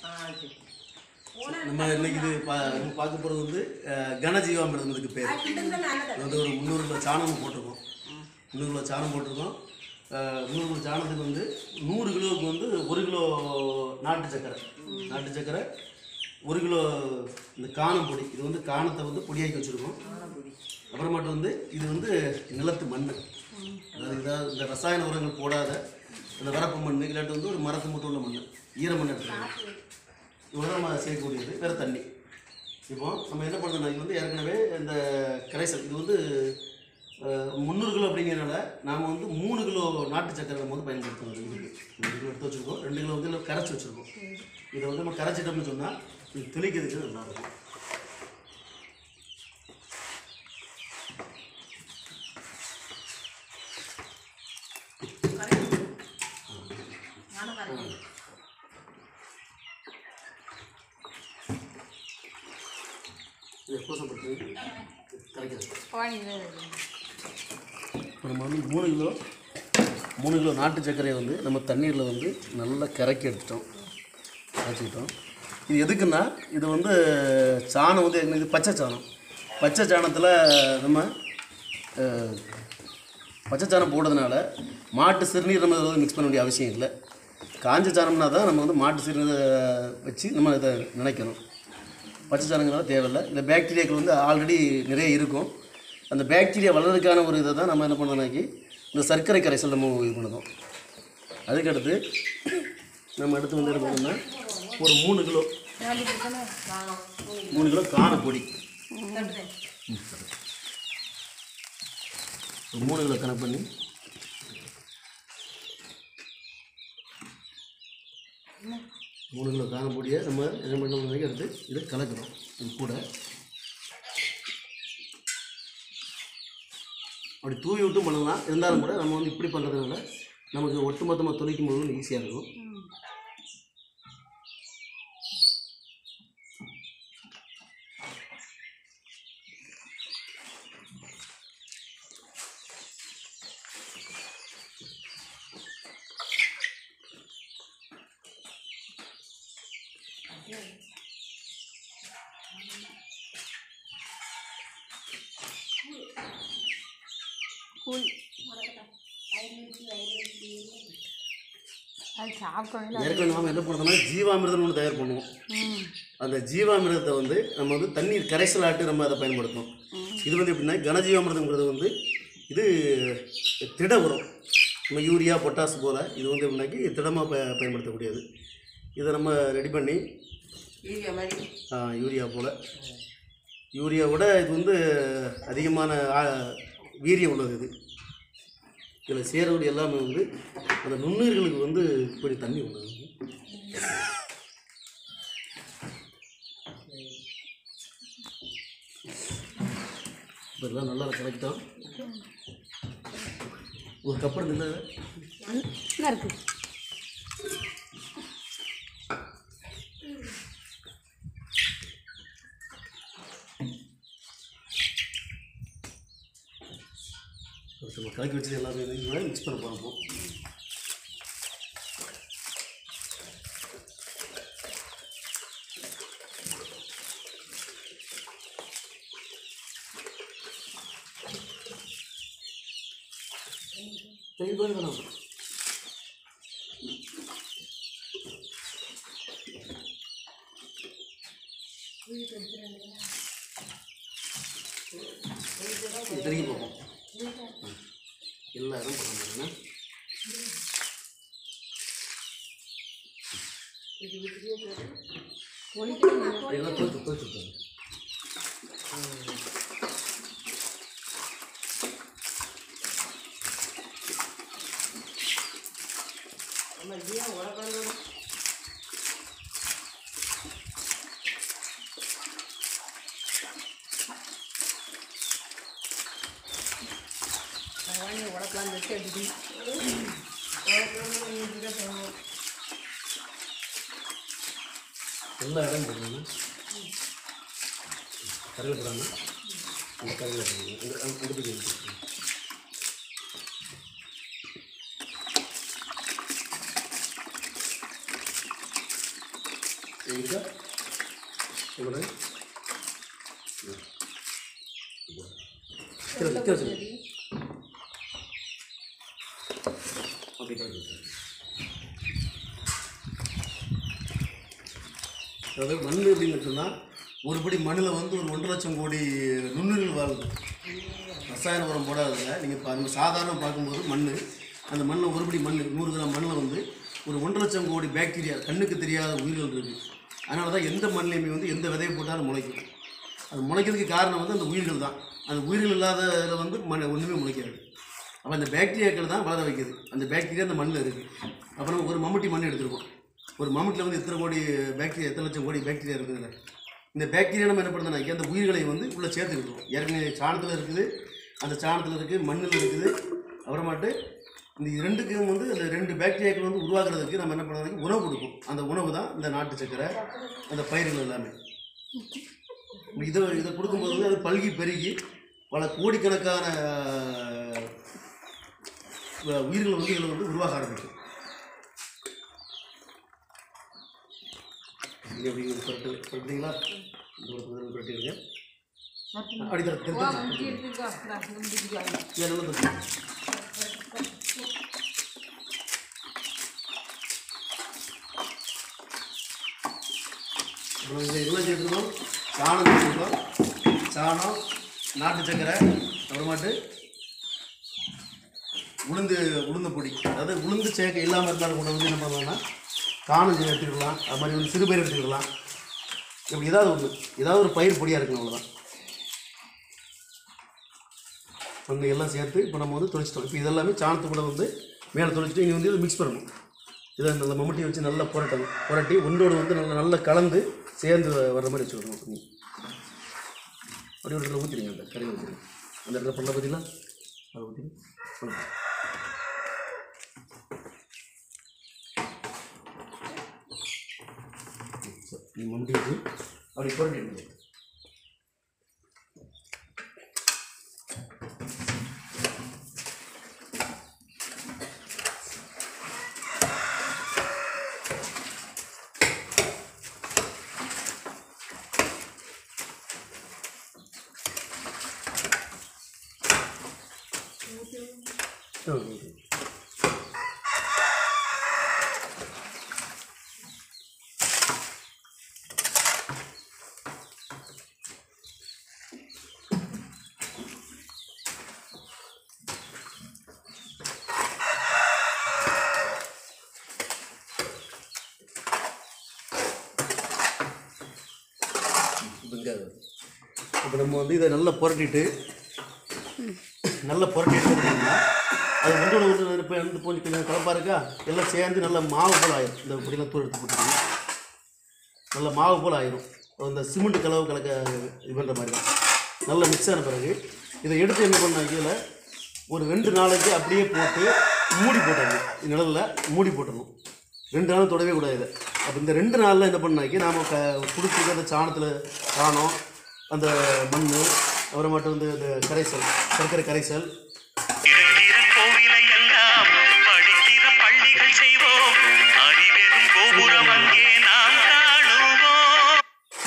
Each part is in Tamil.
நம்ம இன்னைக்கு இது பா நம்ம பார்க்க போகிறது வந்து அஹ், கனஜீவாமிர்தம் இதுக்கு பேர் இது வந்து ஒரு முந்நூறு கிலோ சாணம் போட்டிருக்கோம் முந்நூறு கிலோ சாணம் போட்டிருக்கோம் அஹ், முந்நூறு கிலோ சாணத்துக்கு வந்து நூறு கிலோவுக்கு வந்து ஒரு கிலோ நாட்டு சக்கரை நாட்டு சக்கரை ஒரு கிலோ இந்த காணம் பொடி இது வந்து காணத்தை வந்து பொடியாக்கி வச்சுருக்கோம் அப்புறமாட்டு வந்து இது வந்து நிலத்து மண் அதாவது இதாவது இந்த ரசாயன உரங்கள் போடாத இந்த வரப்பு மண் இல்லாட்டி வந்து ஒரு மரத்து மட்டும் உள்ள மண் ஈர மண் எடுத்துக்கலாம் இவ்வளோ நம்ம சேர்க்கக்கூடியது வேறு தண்ணி இப்போ நம்ம என்ன பண்ணுறோம்னா இது வந்து ஏற்கனவே இந்த கரைசல் இது வந்து முந்நூறு கிலோ அப்படிங்கிறனால நாம் வந்து மூணு கிலோ நாட்டு சக்கரை நம்ம வந்து பயன்படுத்தணும் இதுக்கு ரெண்டு கிலோ எடுத்து வச்சுருக்கோம் ரெண்டு கிலோ வந்து இதில் கரைச்சி வச்சுருக்கோம் இதை வந்து நம்ம கரைச்சிட்டோம்னு சொன்னால் இது தெளிக்கிறதுக்கு நல்லாயிருக்கும் இது எப்போ படுத்து கரைக்கிறது இப்போ நம்ம வந்து மூணு கிலோ மூணு கிலோ நாட்டு சர்க்கரையை வந்து நம்ம தண்ணீரில் வந்து நல்லா கரைக்கி எடுத்துட்டோம் கரைச்சிக்கிட்டோம் இது எதுக்குன்னா இது வந்து சாணம் வந்து என்ன இது பச்சை சாணம் பச்சை சாணத்தில் நம்ம அஹ், பச்சை சாணம் போடுறதுனால மாட்டு சிறுநீர் நம்ம இதில் மிக்ஸ் பண்ண வேண்டிய அவசியம் இல்லை காஞ்ச சாணம்னா தான் நம்ம வந்து மாட்டு சிறுநீரை வச்சு நம்ம இதை நினைக்கணும் பச்சை சாணங்களால தேவையில்லை இந்த பாக்டீரியாக்கள் வந்து ஆல்ரெடி நிறைய இருக்கும் அந்த பாக்டீரியா வளர்றதுக்கான ஒரு இதை தான் நம்ம என்ன பண்ணோம்னாக்கி இந்த சர்க்கரை கரைசல் நம்ம இது பண்ணுறோம் அதுக்கடுத்து நம்ம அடுத்து வந்து என்ன பண்ணோம்னா ஒரு மூணு கிலோ மூணு கிலோ காரப்பொடி ஒரு மூணு கிலோ கணக்கு பண்ணி மூணு கிலோ காரப்பொடியை நம்ம என்ன பண்ணோம்னா எடுத்து இதை கலக்கிறோம் இது கூட அப்படி தூவி விட்டும் பண்ணலாம் இருந்தாலும் கூட நம்ம வந்து இப்படி பண்ணுறதுனால நமக்கு ஒட்டுமொத்தமாக துணிக்கும் போது ஈஸியாக இருக்கும் அது சாப்பிடவே ஏற்கனவே நாம் என்ன பண்ணுறோம்னா ஜீவாமிர்தம்னு ஒன்று தயார் பண்ணுவோம் அந்த ஜீவாமிர்தத்தை வந்து நம்ம வந்து தண்ணீர் கரைசலாட்டு நம்ம அதை பயன்படுத்தணும் இது வந்து எப்படின்னா கனஜீவாமிர்தங்கிறது வந்து இது திட உரம் நம்ம யூரியா பொட்டாஸ் போல் இது வந்து எப்படின்னாக்கி திடமாக ப பயன்படுத்தக்கூடியது இதை நம்ம ரெடி பண்ணி ஆ, யூரியா போல் யூரியா விட இது வந்து அதிகமான ஆ, வீரியம் உள்ளது இது இதில் சேரக்கூடிய எல்லாமே வந்து அந்த நுண்ணுயிர்களுக்கு வந்து இப்படி தண்ணி உள்ளது இப்போ எல்லாம் நல்லா கலக்கிட்டோம் ஒரு கப்பல் இல்லை நல்லா இருக்கு நம்ம கலக்கி வச்சது எல்லாமே மிக்ஸ் பண்ண போகிறோம் சரி வேணும் வேணாம் இது திரும்பி பார்ப்போம் எல்லா இடம் பண்ணுங்க இதெல்லாம் தோற்று தோற்று எல்லா இடம் பண்ணுங்க கருவேப்பிடாம இந்த கருவேப்பிலை இந்த அந்த பக்கம் இருக்கு. இருக்கா எவ்வளோ சரி சரி சரி ஓகே அதாவது மண் அப்படின்னு சொன்னால் ஒரு படி மண்ணில் வந்து ஒரு ஒன்றரை லட்சம் கோடி நுண்ணுயிர்கள் வாழுது ரசாயன உரம் போடாததில்ல நீங்கள் இப்போ நம்ம சாதாரண பார்க்கும்போது மண் அந்த மண்ணில் ஒரு படி மண் நூறு கிராம் மண்ணில் வந்து ஒரு ஒன்றரை லட்சம் கோடி பாக்டீரியா கண்ணுக்கு தெரியாத உயிர்கள் இருக்குது அதனால தான் எந்த மண்ணிலையுமே வந்து எந்த விதையை போட்டாலும் முளைக்கும் அது முளைக்கிறதுக்கு காரணம் வந்து அந்த உயிர்கள் தான் அந்த உயிர்கள் இல்லாததில் வந்து மண் ஒன்றுமே முளைக்காது அப்போ அந்த பாக்டீரியாக்கள் தான் வளர வைக்குது அந்த பாக்டீரியா அந்த மண்ணில் இருக்குது அப்போ நம்ம ஒரு மம்முட்டி மண் எடுத்துருக்கோம் ஒரு மம்முட்டியில் வந்து எத்தனை கோடி பாக்டீரியா எத்தனை லட்சம் கோடி பாக்டீரியா இருக்குதுல்ல இந்த பாக்டீரியா நம்ம என்ன பண்ணுறோம்னா அந்த உயிர்களை வந்து உள்ளே சேர்த்துக்கிட்டோம் ஏற்கனவே சாணத்தில் இருக்குது அந்த சாணத்தில் இருக்குது மண்ணில் இருக்குது அப்புறமாட்டு இந்த ரெண்டுக்கும் வந்து அந்த ரெண்டு பாக்டீரியாக்கள் வந்து உருவாக்குறதுக்கு நம்ம என்ன பண்ணுறதுக்கு உணவு கொடுக்கும் அந்த உணவு தான் இந்த நாட்டு சக்கரை அந்த பயிர்கள் எல்லாமே இதை இதை கொடுக்கும்போது வந்து அது பல்கி பெருகி பல கோடிக்கணக்கான அஹ், உயிர்கள் வந்து இதில் வந்து உருவாக ஆரம்பிக்கும் நீங்கள் அப்படி ஒரு புரட்டு புரட்டுறீங்களா இந்த ஒரு புரட்டு புரட்டிடுங்க அப்படி தர திருப்பி எடுத்துக்கோ நான் முடிச்சுக்கோ ஏன் நல்லா தருங்க. அப்புறம் இதில் எல்லாம் சேர்த்துருக்கோம் சாணம் சேர்த்துருக்கோம் சாணம் நாட்டு சக்கரை அப்புறமாட்டு உளுந்து உளுந்து பொடி அதாவது உளுந்து சேர்க்க இல்லாமல் இருந்தாலும் கூட வந்து என்ன பண்ணலாம்னா காணும் எடுத்துக்கலாம் அது மாதிரி வந்து சிறுபயிர் எடுத்துக்கலாம் இப்படி ஏதாவது ஒன்று ஏதாவது ஒரு பயிர் பொடியாக இருக்கணும் அவ்வளோதான் வந்து எல்லாம் சேர்த்து இப்போ நம்ம வந்து தொளிச்சிட்டோம் இப்போ இதெல்லாமே சாணத்து கூட வந்து மேலே தொளிச்சிட்டு இனி வந்து இதை மிக்ஸ் பண்ணணும் இதை அந்த மம்முட்டியை வச்சு நல்லா புரட்டணும் புரட்டி ஒன்றோடு வந்து நல்லா நல்லா கலந்து சேர்ந்து வர்ற மாதிரி வச்சுக்கணும் நீ அப்படி ஒரு இடத்துல ஊற்றிடுங்க அந்த கறி ஊற்றிடுங்க அந்த இடத்துல பண்ண பார்த்தீங்களா அதை ஊற்றிடுங்க நீ மம்முட்டி வச்சு அப்படி புரட்டிடுங்க ஆ ஓகே வெங்காயம் இப்போ நம்ம வந்து இதை நல்லா புரட்டிட்டு நல்லா புரட்டிட்டு இருந்தோம்னா அது ஒன்றோட ஒன்று இப்போ வந்து கொஞ்சம் கொஞ்சம் கலப்பாக இருக்கா எல்லாம் சேர்ந்து நல்லா மாவு போல் ஆயிரும் இந்த இப்படிலாம் தூள் எடுத்து போட்டுக்கணும் நல்லா மாவு போல் ஆயிரும் அந்த சிமெண்ட் கலவு கலக்க இது பண்ணுற மாதிரி தான் நல்லா மிக்ஸ் ஆன பிறகு இதை எடுத்து என்ன பண்ண கீழே ஒரு ரெண்டு நாளைக்கு அப்படியே போட்டு மூடி போட்டுடணும் நிழலில் மூடி போட்டுடணும் ரெண்டு நாளும் தொடவே கூடாது இதை அப்போ இந்த ரெண்டு நாளில் என்ன பண்ணாக்கி நாம் க கொடுத்துருக்க அந்த சாணத்தில் சாணம் அந்த மண் அப்புறமாட்டு வந்து இந்த கரைசல் சர்க்கரை கரைசல் இருக்கிற கோவிலை எல்லாம் படிக்கிற பள்ளிகள் செய்வோம் அறிவெறும் கோபுரம் அங்கே நாம் காணுவோம்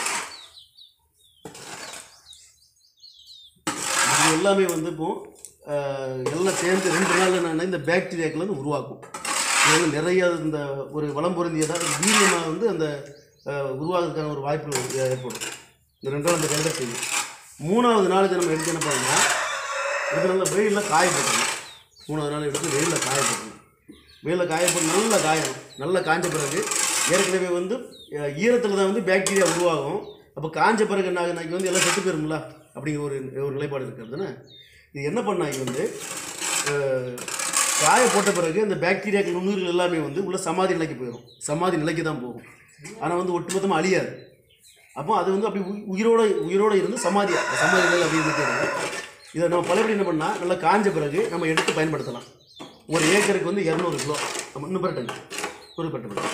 இது எல்லாமே வந்து இப்போ அஹ், எல்லாம் சேர்ந்து ரெண்டு நாள் என்னன்னா இந்த பாக்டீரியாக்கள் வந்து உருவாக்கும் இது வந்து நிறைய இந்த ஒரு வளம் பொருந்தியதாக வீரியமாக வந்து அந்த அஹ், உருவாகிறதுக்கான ஒரு வாய்ப்பு வந்து ஏற்படும் இந்த ரெண்டு நாள் அந்த வேலை செய்யும் மூணாவது நாளுக்கு நம்ம எடுத்து என்ன பண்ணணும்னா எடுத்து நல்லா வெயிலில் காய போட்டணும் மூணாவது நாள் எடுத்து வெயிலில் காய போட்டணும் வெயிலில் காய போட்டு நல்லா காயணும் நல்லா காஞ்ச பிறகு ஏற்கனவே வந்து ஈரத்தில் தான் வந்து பாக்டீரியா உருவாகும் அப்போ காஞ்ச பிறகு என்ன ஆகுனாக்கி வந்து எல்லாம் செத்து போயிரும்ல அப்படிங்கிற ஒரு ஒரு நிலைப்பாடு இருக்கிறதுன்னு இது என்ன பண்ணாக்கி வந்து அஹ், காய போட்ட பிறகு அந்த பாக்டீரியாக்கள் நுண்ணுயிர்கள் எல்லாமே வந்து உள்ள சமாதி நிலைக்கு போயிடும் சமாதி நிலைக்கு தான் போகும் ஆனால் வந்து ஒட்டுமொத்தமாக அழியாது அப்போ அது வந்து அப்படி உயி- உயிரோட உயிரோட இருந்து சமாதி சமாதி நிலையில் அப்படி இருந்துட்டு இருக்கும். இதை நம்ம பலபடி என்ன பண்ணால் நல்லா காஞ்ச பிறகு நம்ம எடுத்து பயன்படுத்தலாம் ஒரு ஏக்கருக்கு வந்து இரநூறு கிலோ நம்ம இன்னும் பரட்டுங்க ஒரு பட்டு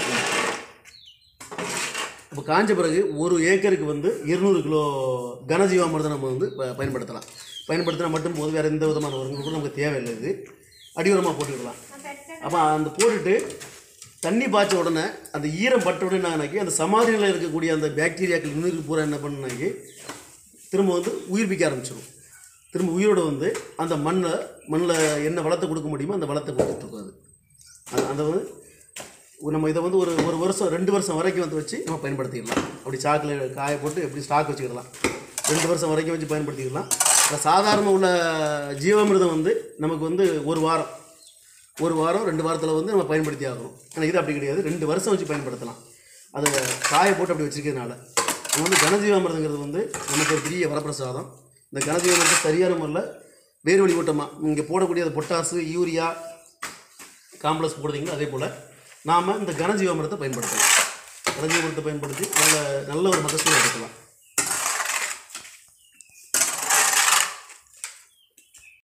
இப்போ காஞ்ச பிறகு ஒரு ஏக்கருக்கு வந்து இருநூறு கிலோ கனஜீவாமிரதை நம்ம வந்து ப- பயன்படுத்தலாம் பயன்படுத்தினா மட்டும் போது வேறு எந்த விதமான உரங்கள் கூட நமக்கு தேவையில்லை இது அடி உரமாக போட்டுக்கலாம் அப்போ அந்த போட்டுட்டு தண்ணி பாய்ச்ச உடனே அந்த ஈரம் பட்ட உடனே என்னாக்கி அந்த சமாதியில் இருக்கக்கூடிய அந்த பாக்டீரியாக்கள் இன்னும் பூரா என்ன பண்ணுனாக்கி திரும்ப வந்து உயிர்ப்பிக்க ஆரம்பிச்சிடும் திரும்ப உயிரோட வந்து அந்த மண்ணை மண்ணில் என்ன வளத்தை கொடுக்க முடியுமோ அந்த வளத்தை கொடுத்துட்ருக்கும் அது அது அந்த வந்து ஒரு நம்ம இதை வந்து ஒரு ஒரு வருஷம் ரெண்டு வருஷம் வரைக்கும் வந்து வச்சு நம்ம பயன்படுத்திக்கலாம் அப்படி சாக்கில் காய போட்டு எப்படி ஸ்டாக் வச்சுக்கிடலாம் ரெண்டு வருஷம் வரைக்கும் வச்சு பயன்படுத்திக்கலாம் இப்போ சாதாரண உள்ள ஜீவாமிர்தம் வந்து நமக்கு வந்து ஒரு வாரம் ஒரு வாரம் ரெண்டு வாரத்தில் வந்து நம்ம பயன்படுத்தி ஆகணும் ஆனால் இது அப்படி கிடையாது ரெண்டு வருஷம் வச்சு பயன்படுத்தலாம் அதை காய போட்டு அப்படி வச்சிருக்கிறதுனால நம்ம வந்து கனஜீவாமிர்தங்கிறது வந்து நமக்கு ஒரு பெரிய வரப்பிரசாதம் இந்த கனஜீவாமிர்தத்தை சரியான முறையில் வேறு வழி ஊட்டமாக இங்கே போடக்கூடிய அந்த பொட்டாசு யூரியா காம்ப்ளெக்ஸ் போடுறீங்களோ அதே போல் நாம் இந்த கனஜீவாமிரத்தை பயன்படுத்தலாம் கனஜீவாமிரத்தை பயன்படுத்தி நல்ல நல்ல ஒரு மகசூலை எடுக்கலாம்